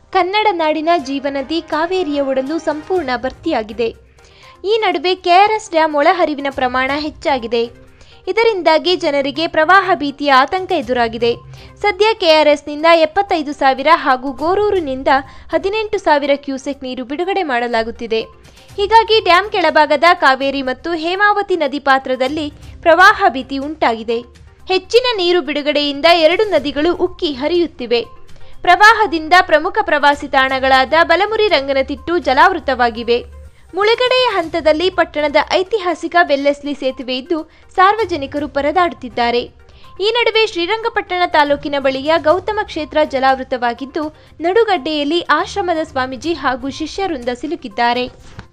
ಕನ್ನಡ ನಾಡಿನ ಜೀವನದಿ ಕಾವೇರಿಯ ಒಡಲು ಸಂಪೂರ್ಣ ಭರ್ತಿಯಾಗಿದೆ ಈ ನಡುವೆ ಕೆಆರ್ಎಸ್ ಡ್ಯಾಂ ಒಳಹರಿವಿನ ಪ್ರಮಾಣ ಹೆಚ್ಚಾಗಿದೆ ಇದರಿಂದಾಗಿ ಜನರಿಗೆ ಪ್ರವಾಹ ಭೀತಿಯ ಆತಂಕ ಎದುರಾಗಿದೆ ಸದ್ಯ ಕೆಆರ್ಎಸ್ನಿಂದ ಎಪ್ಪತ್ತೈದು ಸಾವಿರ ಹಾಗೂ ಗೋರೂರಿನಿಂದ ಹದಿನೆಂಟು ಸಾವಿರ ಕ್ಯೂಸೆಕ್ ನೀರು ಬಿಡುಗಡೆ ಮಾಡಲಾಗುತ್ತಿದೆ ಹೀಗಾಗಿ ಡ್ಯಾಂ ಕೆಳಭಾಗದ ಕಾವೇರಿ ಮತ್ತು ಹೇಮಾವತಿ ನದಿ ಪಾತ್ರದಲ್ಲಿ ಪ್ರವಾಹ ಭೀತಿ ಉಂಟಾಗಿದೆ ಹೆಚ್ಚಿನ ನೀರು ಬಿಡುಗಡೆಯಿಂದ ಎರಡು ನದಿಗಳು ಉಕ್ಕಿ ಹರಿಯುತ್ತಿವೆ ಪ್ರವಾಹದಿಂದ ಪ್ರಮುಖ ಪ್ರವಾಸಿ ತಾಣಗಳಾದ ಬಲಮುರಿ ರಂಗನತಿಟ್ಟು ಜಲಾವೃತವಾಗಿವೆ ಮುಳುಗಡೆಯ ಹಂತದಲ್ಲಿ ಪಟ್ಟಣದ ಐತಿಹಾಸಿಕ ವೆಲ್ಲೆಸ್ಲಿ ಸೇತುವೆ ಇದ್ದು ಸಾರ್ವಜನಿಕರು ಪರದಾಡುತ್ತಿದ್ದಾರೆ ಈ ನಡುವೆ ಶ್ರೀರಂಗಪಟ್ಟಣ ತಾಲೂಕಿನ ಬಳಿಯ ಗೌತಮ ಕ್ಷೇತ್ರ ಜಲಾವೃತವಾಗಿದ್ದು ನಡುಗಡ್ಡೆಯಲ್ಲಿ ಆಶ್ರಮದ ಸ್ವಾಮೀಜಿ ಹಾಗೂ ಶಿಷ್ಯರಿಂದ ಸಿಲುಕಿದ್ದಾರೆ